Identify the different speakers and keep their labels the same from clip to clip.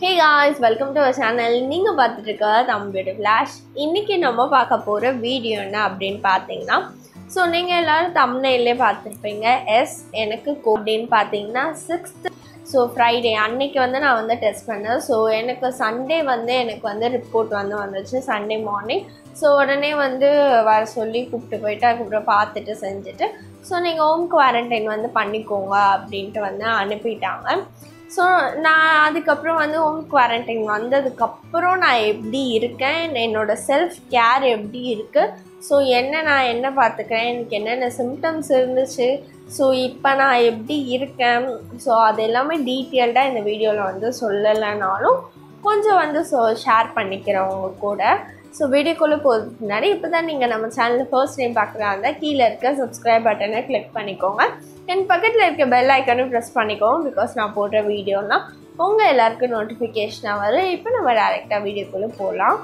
Speaker 1: hey guys welcome to our channel நீங்கள் பார்த்துட்டு இருக்க தமிழ் பியூட்டி ஃப்ளாஷ் இன்றைக்கி நம்ம பார்க்க போகிற வீடியோ என்ன அப்படின்னு பார்த்தீங்கன்னா ஸோ நீங்கள் எல்லோரும் தமிழ்நிலே பார்த்துருப்பீங்க எஸ் எனக்கு அப்படின்னு பார்த்தீங்கன்னா சிக்ஸ்த்து ஸோ ஃப்ரைடே அன்னைக்கு வந்து நான் வந்து டெஸ்ட் பண்ணேன் ஸோ எனக்கு சண்டே வந்து எனக்கு வந்து ரிப்போர்ட் வந்து வந்துச்சு சண்டே மார்னிங் ஸோ உடனே வந்து வர சொல்லி கூப்பிட்டு போயிட்டு அதுக்கப்புறம் பார்த்துட்டு செஞ்சுட்டு ஸோ நீங்கள் ஹோம் குவாரண்டைன் வந்து பண்ணிக்கோங்க அப்படின்ட்டு வந்து அனுப்பிட்டாங்க ஸோ நான் அதுக்கப்புறம் வந்து ஹோம் குவாரண்டைன் வந்ததுக்கப்புறம் நான் எப்படி இருக்கேன் என்னோடய செல்ஃப் கேர் எப்படி இருக்குது ஸோ என்ன நான் என்ன பார்த்துக்கிறேன் எனக்கு என்னென்ன சிம்டம்ஸ் இருந்துச்சு ஸோ இப்போ நான் எப்படி இருக்கேன் ஸோ அது எல்லாமே டீட்டெயில்டாக இந்த வீடியோவில் வந்து சொல்லலைனாலும் கொஞ்சம் வந்து ஸோ ஷேர் பண்ணிக்கிறேன் உங்க கூட ஸோ வீடியோக்குள்ளே போகிறதுக்கு முன்னாடி இப்போ தான் நீங்கள் நம்ம சேனலில் ஃபர்ஸ்ட் டைம் பார்க்குறாங்க கீழே இருக்க சப்ஸ்கிரைப் பட்டனை கிளிக் பண்ணிக்கோங்க என் பக்கத்தில் இருக்க பெல் ஐக்கனும் ப்ரெஸ் பண்ணிக்கோங்க பிகாஸ் நான் போடுற வீடியோலாம் உங்கள் எல்லாருக்கும் நோட்டிஃபிகேஷனாக வரும் இப்போ நம்ம டேரெக்டாக வீடியோக்குள்ளே போகலாம்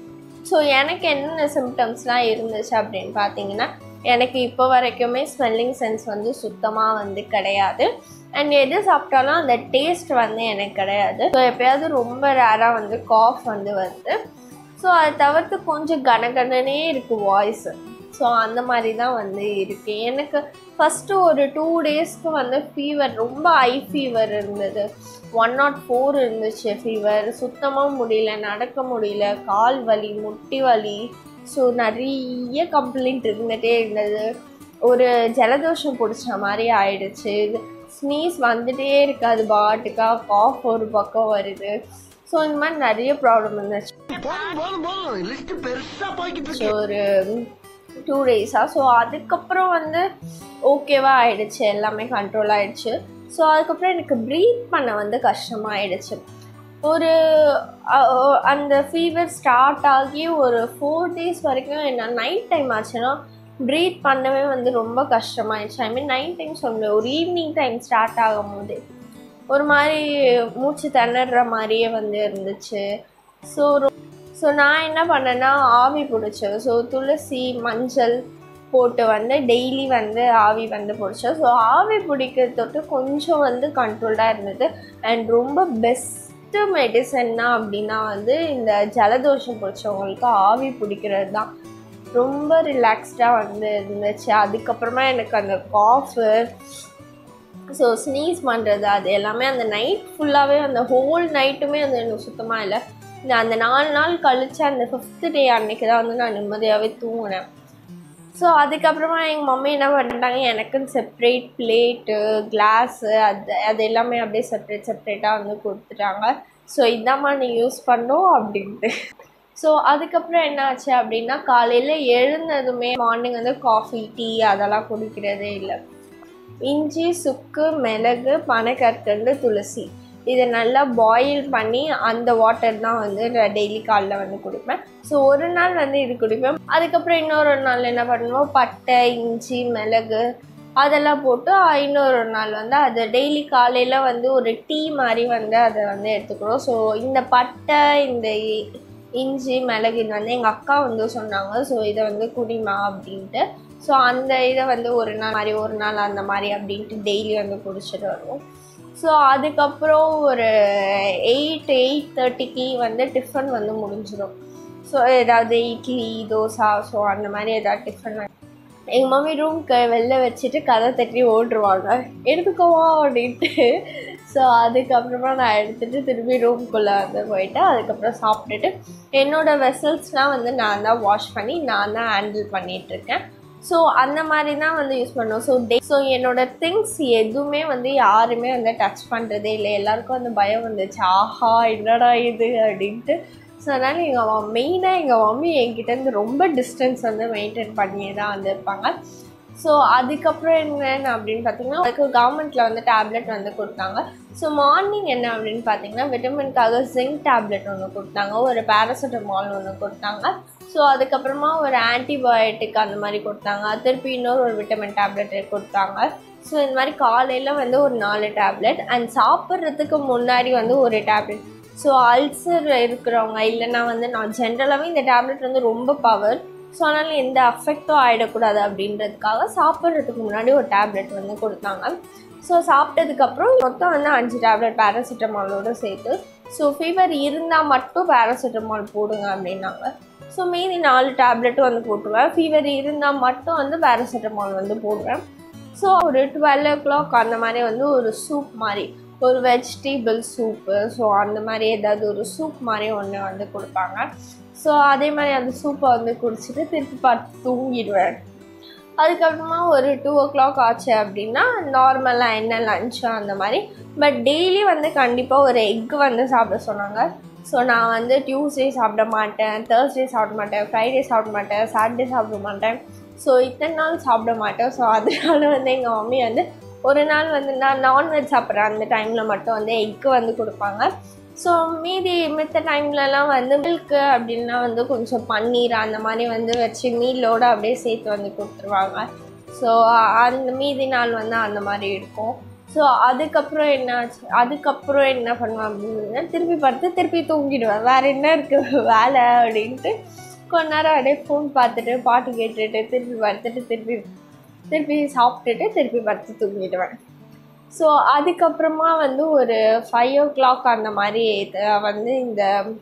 Speaker 1: ஸோ எனக்கு என்னென்ன சிம்டம்ஸ்லாம் இருந்துச்சு அப்படின்னு பார்த்தீங்கன்னா எனக்கு இப்போ வரைக்குமே ஸ்மெல்லிங் சென்ஸ் வந்து சுத்தமாக வந்து கிடையாது அண்ட் எது சாப்பிட்டாலும் அந்த டேஸ்ட் வந்து எனக்கு கிடையாது ஸோ எப்பயாவது ரொம்ப ரேராக வந்து காஃப் வந்து வருது ஸோ அதை தவிர்த்து கொஞ்சம் கனகனனே இருக்குது வாய்ஸு ஸோ அந்த மாதிரி தான் வந்து இருக்குது எனக்கு ஃபஸ்ட்டு ஒரு டூ டேஸ்க்கு வந்து ஃபீவர் ரொம்ப ஹை ஃபீவர் இருந்தது ஒன் நாட் ஃபோர் இருந்துச்சு ஃபீவர் சுத்தமாக முடியல நடக்க முடியல கால் வலி முட்டி வலி ஸோ நிறைய கம்ப்ளைண்ட் இருந்துகிட்டே இருந்தது ஒரு ஜலதோஷம் பிடிச்ச மாதிரி ஆயிடுச்சு ஸ்னீஸ் வந்துட்டே இருக்காது பாட்டுக்கா காஃப் ஒரு பக்கம் வருது ஸோ இந்த மாதிரி நிறைய ப்ராப்ளம் இருந்துச்சு
Speaker 2: போதும் போதும் போதும் லிஸ்ட் பெருசா போய்கிட்டு
Speaker 1: ஸோ
Speaker 2: இருக்கு
Speaker 1: ஒரு டூ டேஸாக ஸோ அதுக்கப்புறம் வந்து ஓகேவா ஆயிடுச்சு எல்லாமே கண்ட்ரோல் ஆயிடுச்சு ஸோ அதுக்கப்புறம் எனக்கு ப்ரீத் பண்ண வந்து கஷ்டமாயிடுச்சு ஒரு அ- அந்த ஃபீவர் ஸ்டார்ட் ஆகி ஒரு ஃபோர் டேஸ் வரைக்கும் என்ன நைட் டைம் ஆச்சுன்னா ப்ரீத் பண்ணவே வந்து ரொம்ப கஷ்டமாயிடுச்சு ஐ மீன் நைட் டைம் சொல்ல ஒரு ஈவினிங் டைம் ஸ்டார்ட் ஆகும் போது ஒரு மாதிரி மூச்சு திணற மாதிரியே வந்து இருந்துச்சு ஸோ ஸோ நான் என்ன பண்ணேன்னா ஆவி பிடிச்சேன் ஸோ துளசி மஞ்சள் போட்டு வந்து டெய்லி வந்து ஆவி வந்து பிடிச்சேன் ஸோ ஆவி பிடிக்கிறது தொட்டு கொஞ்சம் வந்து கண்ட்ரோல்டாக இருந்தது அண்ட் ரொம்ப பெஸ்ட்டு மெடிசன்னா அப்படின்னா வந்து இந்த ஜலதோஷம் பிடிச்சவங்களுக்கு ஆவி பிடிக்கிறது தான் ரொம்ப ரிலாக்ஸ்டாக வந்து இருந்துச்சு அதுக்கப்புறமா எனக்கு அந்த காஃபு ஸோ ஸ்னீஸ் பண்ணுறது அது எல்லாமே அந்த நைட் ஃபுல்லாகவே அந்த ஹோல் நைட்டுமே வந்து எனக்கு சுத்தமாக இல்லை இந்த அந்த நாலு நாள் கழிச்சு அந்த ஃபிஃப்த் டே அன்னைக்கு தான் வந்து நான் நிம்மதியாகவே தூங்கினேன் ஸோ அதுக்கப்புறமா எங்கள் மம்மி என்ன பண்ணிட்டாங்க எனக்குன்னு செப்ரேட் பிளேட்டு கிளாஸு அது அது எல்லாமே அப்படியே செப்ரேட் செப்ரேட்டாக வந்து கொடுத்துட்டாங்க ஸோ இதாம்மா நீ யூஸ் பண்ணும் அப்படின்ட்டு ஸோ அதுக்கப்புறம் என்ன ஆச்சு அப்படின்னா காலையில் எழுந்ததுமே மார்னிங் வந்து காஃபி டீ அதெல்லாம் குடிக்கிறதே இல்லை இஞ்சி சுக்கு மிளகு பனைக்கற்கண்டு துளசி இதை நல்லா பாயில் பண்ணி அந்த வாட்டர் தான் வந்து நான் டெய்லி காலைல வந்து குடிப்பேன் ஸோ ஒரு நாள் வந்து இது குடிப்பேன் அதுக்கப்புறம் இன்னொரு ஒரு நாள் என்ன பண்ணுவோம் பட்டை இஞ்சி மிளகு அதெல்லாம் போட்டு அஹ், இன்னொரு ஒரு நாள் வந்து அது டெய்லி காலையில் வந்து ஒரு டீ மாதிரி வந்து அதை வந்து எடுத்துக்கிறோம் ஸோ இந்த பட்டை இந்த இ- இஞ்சி மிளகு இது வந்து எங்கள் அக்கா வந்து சொன்னாங்க ஸோ இதை வந்து குடிமா அப்படின்ட்டு ஸோ அந்த இதை வந்து ஒரு நாள் மாதிரி ஒரு நாள் அந்த மாதிரி அப்படின்ட்டு டெய்லி வந்து குடிச்சிட்டு வருவோம் ஸோ அதுக்கப்புறம் ஒரு எயிட் எயிட் தேர்ட்டிக்கு வந்து டிஃபன் வந்து முடிஞ்சிடும் ஸோ ஏதாவது இட்லி தோசை ஸோ அந்த மாதிரி ஏதாவது டிஃபன் எங்கள் மம்மி ரூம்க்கு வெளில வச்சுட்டு கதை தட்டி ஓட்டுருவாங்க எடுத்துக்கோவா அப்படின்ட்டு ஸோ அதுக்கப்புறமா நான் எடுத்துகிட்டு திரும்பி ரூம்குள்ளே வந்து போயிட்டு அதுக்கப்புறம் சாப்பிட்டுட்டு என்னோடய வெசல்ஸ்லாம் வந்து நான் தான் வாஷ் பண்ணி நான் தான் ஹேண்டில் பண்ணிகிட்ருக்கேன் ஸோ அந்த மாதிரி தான் வந்து யூஸ் பண்ணோம் ஸோ டே ஸோ என்னோட திங்ஸ் எதுவுமே வந்து யாருமே வந்து டச் பண்ணுறதே இல்லை எல்லாருக்கும் அந்த பயம் வந்துச்சு ஆஹா என்னடா இது அப்படின்ட்டு ஸோ அதனால் எங்கள் மெயினாக எங்கள் மம்மி என்கிட்டேருந்து ரொம்ப டிஸ்டன்ஸ் வந்து மெயின்டைன் பண்ணியே தான் வந்து இருப்பாங்க ஸோ அதுக்கப்புறம் என்ன அப்படின்னு பார்த்தீங்கன்னா அதுக்கு கவர்மெண்ட்டில் வந்து டேப்லெட் வந்து கொடுத்தாங்க ஸோ மார்னிங் என்ன அப்படின்னு பார்த்தீங்கன்னா விட்டமின்காக ஜிங்க் டேப்லெட் ஒன்று கொடுத்தாங்க ஒரு பேராசிட்டமால் ஒன்று கொடுத்தாங்க ஸோ அதுக்கப்புறமா ஒரு ஆன்டிபயோட்டிக் அந்த மாதிரி கொடுத்தாங்க திருப்பி இன்னொரு ஒரு விட்டமின் டேப்லெட் கொடுத்தாங்க ஸோ இந்த மாதிரி காலையில் வந்து ஒரு நாலு டேப்லெட் அண்ட் சாப்பிட்றதுக்கு முன்னாடி வந்து ஒரு டேப்லெட் ஸோ அல்சர் இருக்கிறவங்க இல்லைன்னா வந்து நான் ஜென்ரலாகவே இந்த டேப்லெட் வந்து ரொம்ப பவர் ஸோ அதனால் எந்த அஃபெக்டும் ஆகிடக்கூடாது அப்படின்றதுக்காக சாப்பிட்றதுக்கு முன்னாடி ஒரு டேப்லெட் வந்து கொடுத்தாங்க ஸோ சாப்பிட்டதுக்கப்புறம் மொத்தம் வந்து அஞ்சு டேப்லெட் பேராசிட்டமாலோடு சேர்த்து ஸோ ஃபீவர் இருந்தால் மட்டும் பேராசிட்டமால் போடுங்க அப்படின்னாங்க ஸோ மீதி நாலு டேப்லெட்டும் வந்து போட்டுருவேன் ஃபீவர் இருந்தால் மட்டும் வந்து பேராசிட்டமால் வந்து போடுவேன் ஸோ ஒரு டுவெல் ஓ கிளாக் அந்த மாதிரி வந்து ஒரு சூப் மாதிரி ஒரு வெஜிடபிள் சூப்பு ஸோ அந்த மாதிரி ஏதாவது ஒரு சூப் மாதிரி ஒன்று வந்து கொடுப்பாங்க ஸோ அதே மாதிரி அந்த சூப்பை வந்து குடிச்சிட்டு திருப்பி பார்த்து தூங்கிடுவேன் அதுக்கப்புறமா ஒரு டூ ஓ கிளாக் ஆச்சு அப்படின்னா நார்மலாக என்ன லஞ்சோ அந்த மாதிரி பட் டெய்லி வந்து கண்டிப்பாக ஒரு எக் வந்து சாப்பிட சொன்னாங்க ஸோ நான் வந்து டியூஸ்டே சாப்பிட மாட்டேன் தேர்ஸ்டே சாப்பிட மாட்டேன் ஃப்ரைடே சாப்பிட மாட்டேன் சாட்டர்டே சாப்பிட மாட்டேன் ஸோ இத்தனை நாள் சாப்பிட மாட்டேன் ஸோ அதனால வந்து எங்கள் மம்மி வந்து ஒரு நாள் வந்து நான் நான்வெஜ் சாப்பிட்றேன் அந்த டைமில் மட்டும் வந்து எக்கு வந்து கொடுப்பாங்க ஸோ மீதி மித்த டைம்லலாம் வந்து மில்க்கு அப்படின்னா வந்து கொஞ்சம் பன்னீர் அந்த மாதிரி வந்து வச்சு மீலோடு அப்படியே சேர்த்து வந்து கொடுத்துருவாங்க ஸோ அந்த மீதி நாள் வந்து அந்த மாதிரி இருக்கும் ஸோ அதுக்கப்புறம் என்ன ஆச்சு அதுக்கப்புறம் என்ன பண்ணுவேன் அப்படின்னா திருப்பி படுத்து திருப்பி தூங்கிடுவேன் வேறு என்ன இருக்குது வேலை அப்படின்ட்டு கொஞ்ச நேரம் அப்படியே ஃபோன் பார்த்துட்டு பாட்டு கேட்டுட்டு திருப்பி படுத்துட்டு திருப்பி திருப்பி சாப்பிட்டுட்டு திருப்பி படுத்து தூங்கிடுவேன் ஸோ அதுக்கப்புறமா வந்து ஒரு ஃபைவ் ஓ கிளாக் அந்த மாதிரி இத- வந்து இந்த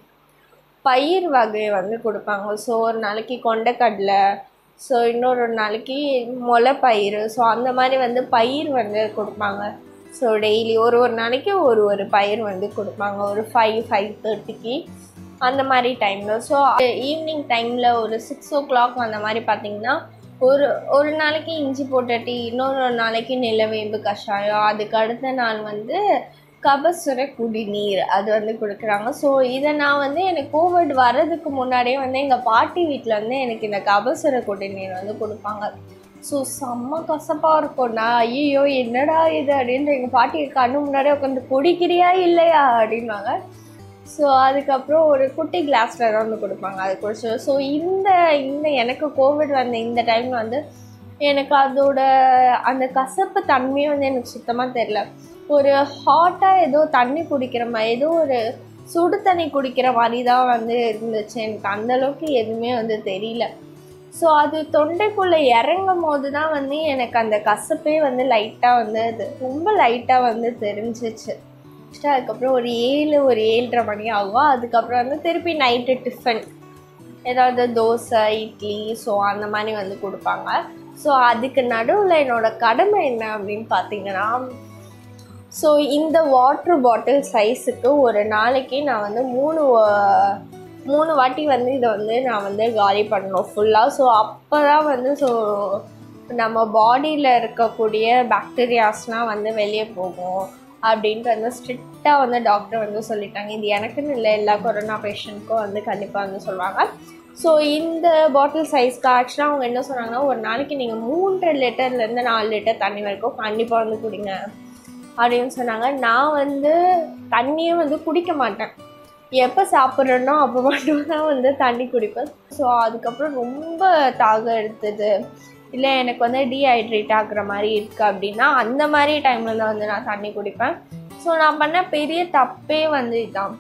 Speaker 1: பயிர் வகை வந்து கொடுப்பாங்க ஸோ ஒரு நாளைக்கு கொண்டக்கடலை ஸோ இன்னொரு ஒரு நாளைக்கு முளைப்பயிறு ஸோ அந்த மாதிரி வந்து பயிர் வந்து கொடுப்பாங்க ஸோ டெய்லி ஒரு ஒரு நாளைக்கு ஒரு ஒரு பயிர் வந்து கொடுப்பாங்க ஒரு ஃபைவ் ஃபைவ் தேர்ட்டிக்கு அந்த மாதிரி டைமில் ஸோ ஈவினிங் டைமில் ஒரு சிக்ஸ் ஓ கிளாக் அந்த மாதிரி பார்த்தீங்கன்னா ஒரு ஒரு நாளைக்கு இஞ்சி போட்ட டீ இன்னொரு ஒரு நாளைக்கு நிலவேம்பு கஷாயம் அதுக்கு அடுத்த நாள் வந்து கபசுர குடிநீர் அது வந்து கொடுக்குறாங்க ஸோ இதை நான் வந்து எனக்கு கோவிட் வர்றதுக்கு முன்னாடியே வந்து எங்கள் பாட்டி வீட்டில் வந்து எனக்கு இந்த கபசுர குடிநீர் வந்து கொடுப்பாங்க ஸோ செம்ம கசப்பாக இருக்கும்னா ஐயோ என்னடா இது அப்படின்ட்டு எங்கள் பாட்டி கண்ணு முன்னாடியே உட்காந்து குடிக்கிறியா இல்லையா அப்படின்வாங்க ஸோ அதுக்கப்புறம் ஒரு குட்டி கிளாஸில் தான் வந்து கொடுப்பாங்க அது குடிச்சு ஸோ இந்த இந்த எனக்கு கோவிட் வந்த இந்த டைமில் வந்து எனக்கு அதோட அந்த கசப்பு தன்மையே வந்து எனக்கு சுத்தமாக தெரில ஒரு ஹாட்டாக ஏதோ தண்ணி குடிக்கிற மாதிரி ஏதோ ஒரு சுடு தண்ணி குடிக்கிற மாதிரி தான் வந்து இருந்துச்சு எனக்கு அந்த அளவுக்கு எதுவுமே வந்து தெரியல ஸோ அது தொண்டைக்குள்ளே இறங்கும் போது தான் வந்து எனக்கு அந்த கசப்பே வந்து லைட்டாக வந்து அது ரொம்ப லைட்டாக வந்து தெரிஞ்சிச்சு Next அதுக்கப்புறம் ஒரு ஏழு ஒரு ஏழரை மணி ஆகும் அதுக்கப்புறம் வந்து திருப்பி நைட்டு டிஃபன் ஏதாவது தோசை இட்லி ஸோ அந்த மாதிரி வந்து கொடுப்பாங்க ஸோ அதுக்கு நடுவில் என்னோட கடமை என்ன அப்படின்னு பார்த்தீங்கன்னா ஸோ இந்த வாட்ரு பாட்டில் சைஸுக்கு ஒரு நாளைக்கு நான் வந்து மூணு வா- மூணு வாட்டி வந்து இதை வந்து நான் வந்து காலி பண்ணணும் ஃபுல்லாக ஸோ அப்போ தான் வந்து ஸோ நம்ம பாடியில் இருக்கக்கூடிய பாக்டீரியாஸ்லாம் வந்து வெளியே போகும் அப்படின்ட்டு வந்து ஸ்ட்ரிக்டாக வந்து டாக்டர் வந்து சொல்லிட்டாங்க இது எனக்குன்னு இல்லை எல்லா கொரோனா பேஷண்ட்க்கும் வந்து கண்டிப்பாக வந்து சொல்லுவாங்க ஸோ இந்த பாட்டில் சைஸ்க்கு ஆக்சுவலாக அவங்க என்ன சொன்னாங்கன்னா ஒரு நாளைக்கு நீங்கள் மூன்றரை லிட்டர்லேருந்து நாலு லிட்டர் தண்ணி வரைக்கும் கண்டிப்பாக வந்து குடிங்க அப்படின்னு சொன்னாங்க நான் வந்து தண்ணியே வந்து குடிக்க மாட்டேன் எப்போ சாப்பிட்றேனோ அப்போ மட்டும் தான் வந்து தண்ணி குடிப்பேன் ஸோ அதுக்கப்புறம் ரொம்ப தாகம் எடுத்தது இல்லை எனக்கு வந்து டீஹைட்ரேட் ஆகுற மாதிரி இருக்குது அப்படின்னா அந்த மாதிரி டைமில் தான் வந்து நான் தண்ணி குடிப்பேன் ஸோ நான் பண்ண பெரிய தப்பே வந்து இதுதான்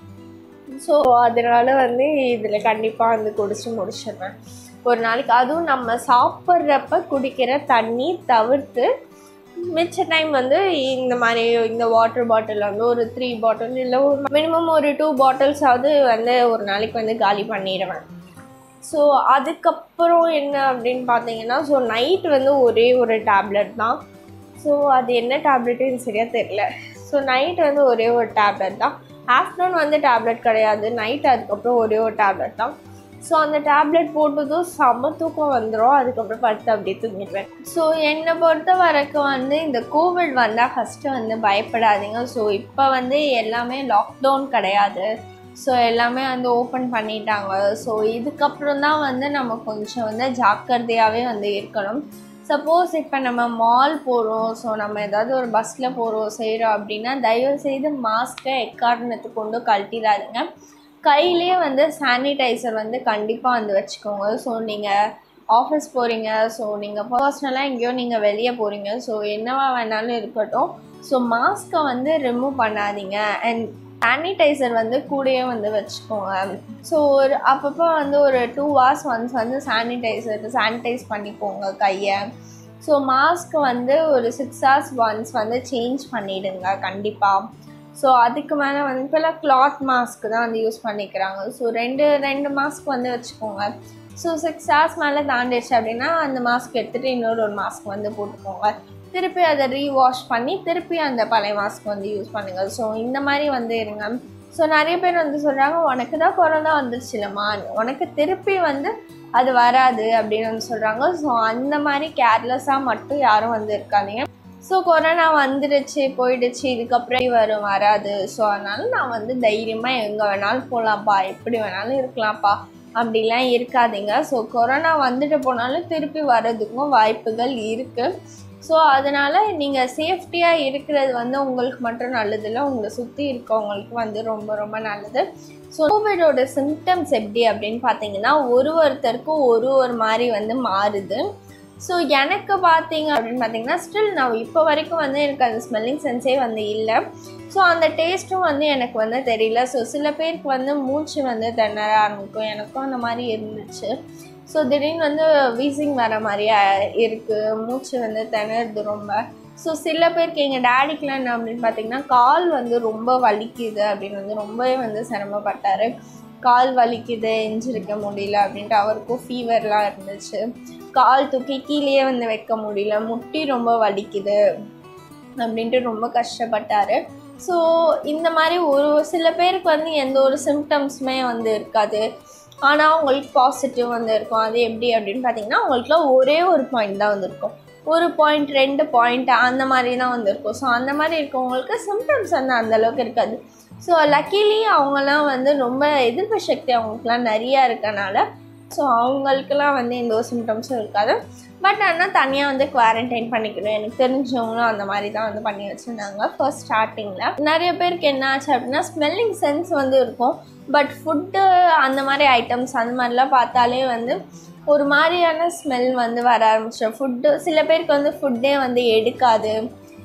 Speaker 1: ஸோ அதனால வந்து இதில் கண்டிப்பாக வந்து குடிச்சு முடிச்சிடுவேன் ஒரு நாளைக்கு அதுவும் நம்ம சாப்பிட்றப்ப குடிக்கிற தண்ணி தவிர்த்து மிச்ச டைம் வந்து இந்த மாதிரி இந்த வாட்டர் பாட்டில் வந்து ஒரு த்ரீ பாட்டில் இல்லை ஒரு மினிமம் ஒரு டூ பாட்டில்ஸாவது வந்து ஒரு நாளைக்கு வந்து காலி பண்ணிடுவேன் ஸோ அதுக்கப்புறம் என்ன அப்படின்னு பார்த்தீங்கன்னா ஸோ நைட் வந்து ஒரே ஒரு டேப்லெட் தான் ஸோ அது என்ன டேப்லெட்டு எனக்கு சரியாக தெரியல ஸோ நைட் வந்து ஒரே ஒரு டேப்லெட் தான் ஆஃப்டர்நூன் வந்து டேப்லெட் கிடையாது நைட் அதுக்கப்புறம் ஒரே ஒரு டேப்லெட் தான் ஸோ அந்த டேப்லெட் போட்டதும் செம தூக்கம் வந்துடும் அதுக்கப்புறம் படுத்து அப்படியே தூங்கிடுவேன் ஸோ என்னை பொறுத்த வரைக்கும் வந்து இந்த கோவிட் வந்தால் ஃபஸ்ட்டு வந்து பயப்படாதீங்க ஸோ இப்போ வந்து எல்லாமே லாக்டவுன் கிடையாது ஸோ எல்லாமே வந்து ஓப்பன் பண்ணிட்டாங்க ஸோ இதுக்கப்புறம் தான் வந்து நம்ம கொஞ்சம் வந்து ஜாக்கிரதையாகவே வந்து இருக்கணும் சப்போஸ் இப்போ நம்ம மால் போகிறோம் ஸோ நம்ம ஏதாவது ஒரு பஸ்ஸில் போகிறோம் செய்கிறோம் அப்படின்னா தயவு செய்து மாஸ்க்கை எக்காரணத்துக்கு கொண்டு கழட்டிடாதீங்க கையிலே வந்து சானிடைசர் வந்து கண்டிப்பாக வந்து வச்சுக்கோங்க ஸோ நீங்கள் ஆஃபீஸ் போகிறீங்க ஸோ நீங்கள் பர்சனலாக எங்கேயோ நீங்கள் வெளியே போகிறீங்க ஸோ என்னவா வேணாலும் இருக்கட்டும் ஸோ மாஸ்க்கை வந்து ரிமூவ் பண்ணாதீங்க அண்ட் சானிடைசர் வந்து கூடயே வந்து வச்சுக்கோங்க ஸோ ஒரு அப்பப்போ வந்து ஒரு டூ ஹவர்ஸ் ஒன்ஸ் வந்து சானிடைசர் சானிடைஸ் பண்ணிக்கோங்க கையை ஸோ மாஸ்க் வந்து ஒரு சிக்ஸ் ஹவர்ஸ் ஒன்ஸ் வந்து சேஞ்ச் பண்ணிடுங்க கண்டிப்பாக ஸோ அதுக்கு மேலே வந்து இப்போல்லாம் கிளாத் மாஸ்க் தான் வந்து யூஸ் பண்ணிக்கிறாங்க ஸோ ரெண்டு ரெண்டு மாஸ்க் வந்து வச்சுக்கோங்க ஸோ சிக்ஸ் ஹவர்ஸ் மேலே தாண்டிடுச்சு அப்படின்னா அந்த மாஸ்க் எடுத்துகிட்டு இன்னொரு ஒரு மாஸ்க் வந்து போட்டுக்கோங்க திருப்பி அதை ரீவாஷ் பண்ணி திருப்பி அந்த பழைய மாஸ்க் வந்து யூஸ் பண்ணுங்கள் ஸோ இந்த மாதிரி வந்து இருங்க ஸோ நிறைய பேர் வந்து சொல்கிறாங்க உனக்கு தான் கொரோனா வந்துருச்சுலம்மா உனக்கு திருப்பி வந்து அது வராது அப்படின்னு வந்து சொல்கிறாங்க ஸோ அந்த மாதிரி கேர்லெஸ்ஸாக மட்டும் யாரும் வந்து இருக்காதீங்க ஸோ கொரோனா வந்துடுச்சு போயிடுச்சு இதுக்கப்புறம் வரும் வராது ஸோ அதனால நான் வந்து தைரியமாக எங்கே வேணாலும் போகலாம்ப்பா எப்படி வேணாலும் இருக்கலாம்ப்பா அப்படிலாம் இருக்காதீங்க ஸோ கொரோனா வந்துட்டு போனாலும் திருப்பி வர்றதுக்கும் வாய்ப்புகள் இருக்குது ஸோ அதனால் நீங்கள் சேஃப்டியாக இருக்கிறது வந்து உங்களுக்கு மட்டும் நல்லதில்லை உங்களை சுற்றி இருக்கவங்களுக்கு வந்து ரொம்ப ரொம்ப நல்லது ஸோ கோவிடோட சிம்டம்ஸ் எப்படி அப்படின்னு பார்த்தீங்கன்னா ஒரு ஒருத்தருக்கும் ஒரு ஒரு மாதிரி வந்து மாறுது ஸோ எனக்கு பார்த்தீங்க அப்படின்னு பார்த்தீங்கன்னா ஸ்டில் நான் இப்போ வரைக்கும் வந்து எனக்கு அந்த ஸ்மெல்லிங் சென்ஸே வந்து இல்லை ஸோ அந்த டேஸ்ட்டும் வந்து எனக்கு வந்து தெரியல ஸோ சில பேருக்கு வந்து மூச்சு வந்து திணற ஆரம்பிக்கும் எனக்கும் அந்த மாதிரி இருந்துச்சு ஸோ திடீர்னு வந்து வீசிங் வர மாதிரியா இருக்குது மூச்சு வந்து திணறுது ரொம்ப ஸோ சில பேருக்கு எங்கள் டேடிக்கெலாம் என்ன அப்படின்னு பார்த்தீங்கன்னா கால் வந்து ரொம்ப வலிக்குது அப்படின்னு வந்து ரொம்பவே வந்து சிரமப்பட்டார் கால் வலிக்குது எஞ்சிருக்க முடியல அப்படின்ட்டு அவருக்கும் ஃபீவர்லாம் இருந்துச்சு கால் தூக்கி கீழேயே வந்து வைக்க முடியல முட்டி ரொம்ப வலிக்குது அப்படின்ட்டு ரொம்ப கஷ்டப்பட்டார் ஸோ இந்த மாதிரி ஒரு சில பேருக்கு வந்து எந்த ஒரு சிம்டம்ஸுமே வந்து இருக்காது ஆனால் அவங்களுக்கு பாசிட்டிவ் வந்து இருக்கும் அது எப்படி அப்படின்னு பார்த்தீங்கன்னா அவங்களுக்குலாம் ஒரே ஒரு பாயிண்ட் தான் வந்திருக்கும் ஒரு பாயிண்ட் ரெண்டு பாயிண்ட் அந்த மாதிரி தான் வந்திருக்கும் ஸோ அந்த மாதிரி இருக்கவங்களுக்கு சிம்டம்ஸ் வந்து அந்தளவுக்கு இருக்காது ஸோ லக்கிலி அவங்கெல்லாம் வந்து ரொம்ப எதிர்ப்பு சக்தி அவங்களுக்குலாம் நிறையா இருக்கனால ஸோ அவங்களுக்குலாம் வந்து எந்த ஒரு சிம்டம்ஸும் இருக்காது பட் ஆனால் தனியாக வந்து குவாரண்டைன் பண்ணிக்கணும் எனக்கு தெரிஞ்சவங்களும் அந்த மாதிரி தான் வந்து பண்ணி வச்சுருந்தாங்க ஃபர்ஸ்ட் ஸ்டார்டிங்கில் நிறைய பேருக்கு என்ன ஆச்சு அப்படின்னா ஸ்மெல்லிங் சென்ஸ் வந்து இருக்கும் பட் ஃபுட்டு அந்த மாதிரி ஐட்டம்ஸ் அந்த மாதிரிலாம் பார்த்தாலே வந்து ஒரு மாதிரியான ஸ்மெல் வந்து வர ஆரம்பிச்சிடும் ஃபுட்டு சில பேருக்கு வந்து ஃபுட்டே வந்து எடுக்காது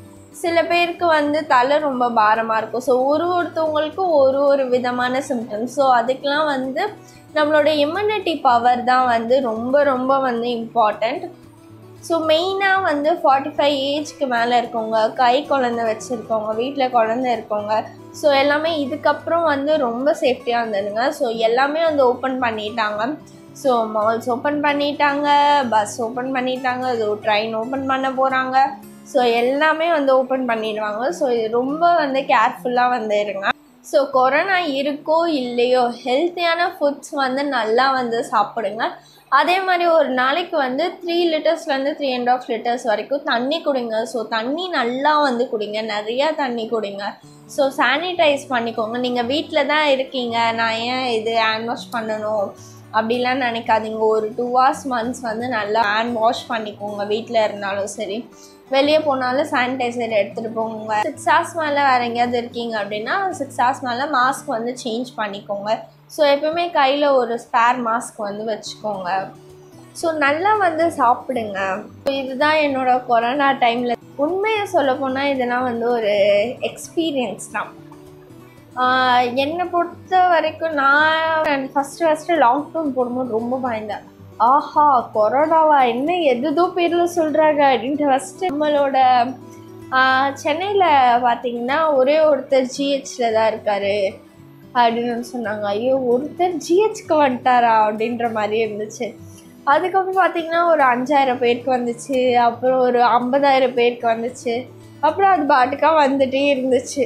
Speaker 1: சில பேருக்கு வந்து தலை ரொம்ப பாரமாக இருக்கும் ஸோ ஒரு ஒருத்தவங்களுக்கும் ஒரு ஒரு விதமான சிம்டம்ஸ் ஸோ அதுக்கெலாம் வந்து நம்மளோட இம்யூனிட்டி பவர் தான் வந்து ரொம்ப ரொம்ப வந்து இம்பார்ட்டண்ட் ஸோ மெயினாக வந்து ஃபார்ட்டி ஃபைவ் ஏஜ்க்கு மேலே இருக்கவங்க கை குழந்தை வச்சுருக்கவங்க வீட்டில் குழந்தை இருக்கவங்க ஸோ எல்லாமே இதுக்கப்புறம் வந்து ரொம்ப சேஃப்டியாக இருந்ததுங்க ஸோ எல்லாமே வந்து ஓப்பன் பண்ணிட்டாங்க ஸோ மால்ஸ் ஓப்பன் பண்ணிட்டாங்க பஸ் ஓப்பன் பண்ணிட்டாங்க ஸோ ட்ரெயின் ஓப்பன் பண்ண போகிறாங்க ஸோ எல்லாமே வந்து ஓப்பன் பண்ணிடுவாங்க ஸோ இது ரொம்ப வந்து கேர்ஃபுல்லாக வந்து இருங்க ஸோ கொரோனா இருக்கோ இல்லையோ ஹெல்த்தியான ஃபுட்ஸ் வந்து நல்லா வந்து சாப்பிடுங்க அதே மாதிரி ஒரு நாளைக்கு வந்து த்ரீ லிட்டர்ஸ்லேருந்து த்ரீ அண்ட் ஆஃப் லிட்டர்ஸ் வரைக்கும் தண்ணி குடிங்க ஸோ தண்ணி நல்லா வந்து குடிங்க நிறையா தண்ணி குடிங்க ஸோ சானிடைஸ் பண்ணிக்கோங்க நீங்கள் வீட்டில் தான் இருக்கீங்க நான் ஏன் இது ஹேண்ட் வாஷ் பண்ணணும் அப்படிலாம் நினைக்காதீங்க ஒரு டூ ஹவர்ஸ் மந்த்ஸ் வந்து நல்லா ஹேண்ட் வாஷ் பண்ணிக்கோங்க வீட்டில் இருந்தாலும் சரி வெளியே போனாலும் சானிடைசர் எடுத்துகிட்டு போங்க சிக்ஸ் ஹவர்ஸ் மேலே வேறு எங்கேயாவது இருக்கீங்க அப்படின்னா சிக்ஸ் ஹவர்ஸ் மேலே மாஸ்க் வந்து சேஞ்ச் பண்ணிக்கோங்க ஸோ எப்பவுமே கையில் ஒரு ஸ்பேர் மாஸ்க் வந்து வச்சுக்கோங்க ஸோ நல்லா வந்து சாப்பிடுங்க So, இதுதான் என்னோட கொரோனா டைமில் உண்மையை சொல்ல போனால் இதெல்லாம் வந்து ஒரு எக்ஸ்பீரியன்ஸ் தான் ஆஹ் என்னை பொறுத்த வரைக்கும் நான் ஃபஸ்ட்டு ஃபஸ்ட்டு லாக்டவுன் போடும்போது ரொம்ப பயந்தேன் ஆஹா கொரோனாவா என்ன எதுதோ பேரில் சொல்கிறாங்க அப்படின்ட்டு ஃபஸ்ட்டு நம்மளோட சென்னையில் பார்த்தீங்கன்னா ஒரே ஒருத்தர் ஜிஹெச்சில் தான் இருக்கார் அப்படின்னு சொன்னாங்க ஐயோ ஒருத்தர் ஜிஹெச்க்கு வந்துட்டாரா அப்படின்ற மாதிரி இருந்துச்சு அதுக்கப்புறம் பார்த்தீங்கன்னா ஒரு அஞ்சாயிரம் பேருக்கு வந்துச்சு அப்புறம் ஒரு ஐம்பதாயிரம் பேருக்கு வந்துச்சு அப்புறம் அது பாட்டுக்காக வந்துட்டே இருந்துச்சு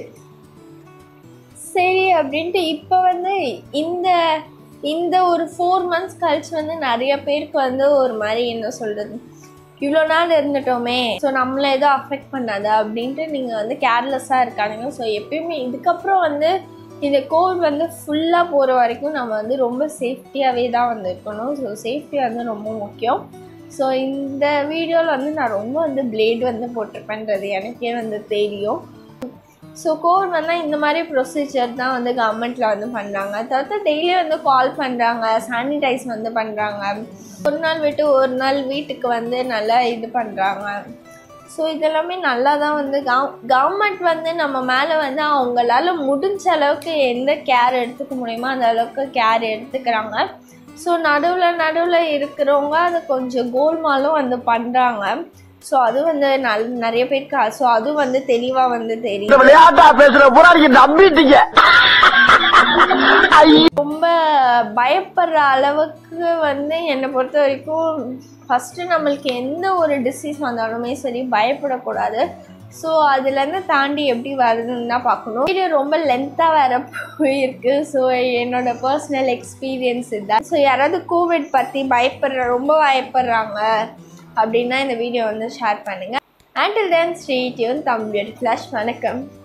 Speaker 1: சரி அப்படின்ட்டு இப்போ வந்து இந்த இந்த ஒரு ஃபோர் மந்த்ஸ் கழிச்சு வந்து நிறைய பேருக்கு வந்து ஒரு மாதிரி என்ன சொல்கிறது இவ்வளோ நாள் இருந்துட்டோமே ஸோ நம்மளை எதுவும் அஃபெக்ட் பண்ணாது அப்படின்ட்டு நீங்கள் வந்து கேர்லெஸ்ஸாக இருக்கானுங்க ஸோ எப்பயுமே இதுக்கப்புறம் வந்து இந்த கோவிட் வந்து ஃபுல்லாக போகிற வரைக்கும் நம்ம வந்து ரொம்ப சேஃப்டியாகவே தான் வந்து இருக்கணும் ஸோ சேஃப்டி வந்து ரொம்ப முக்கியம் ஸோ இந்த வீடியோவில் வந்து நான் ரொம்ப வந்து பிளேட் வந்து போட்டிருப்பேன்றது எனக்கே வந்து தெரியும் ஸோ கோவிட் வந்தால் இந்த மாதிரி ப்ரொசீஜர் தான் வந்து கவர்மெண்ட்டில் வந்து பண்ணுறாங்க தவிர்த்து டெய்லி வந்து கால் பண்ணுறாங்க சானிடைஸ் வந்து பண்ணுறாங்க ஒரு நாள் விட்டு ஒரு நாள் வீட்டுக்கு வந்து நல்லா இது பண்ணுறாங்க ஸோ இதெல்லாமே நல்லா தான் வந்து கவ் கவர்மெண்ட் வந்து நம்ம மேலே வந்து அவங்களால முடிஞ்ச அளவுக்கு எந்த கேர் எடுத்துக்க முடியுமோ அந்த அளவுக்கு கேர் எடுத்துக்கிறாங்க ஸோ நடுவில் நடுவில் இருக்கிறவங்க அதை கொஞ்சம் கோல்மாலும் வந்து பண்ணுறாங்க ஸோ அது வந்து நல் நிறைய பேருக்கு ஸோ அது வந்து தெளிவாக வந்து தெரியும்
Speaker 2: இந்த விளையாட்டா பேசுற பூரா நீங்க நம்பிட்டீங்க
Speaker 1: ரொம்ப பயப்படுற அளவுக்கு வந்து என்னை பொறுத்த வரைக்கும் ஃபஸ்ட்டு நம்மளுக்கு எந்த ஒரு டிசீஸ் வந்தாலுமே சரி பயப்படக்கூடாது ஸோ அதுலேருந்து தாண்டி எப்படி வருதுன்னு தான் பார்க்கணும் வீடியோ ரொம்ப லென்த்தாக வேற போயிருக்கு ஸோ என்னோட பர்சனல் எக்ஸ்பீரியன்ஸ் இதுதான் ஸோ யாராவது கோவிட் பற்றி பயப்படுற ரொம்ப பயப்படுறாங்க அப்படின்னா இந்த வீடியோ வந்து ஷேர் பண்ணுங்கள் ஆண்டில் then Sri tune Tamil flash வணக்கம்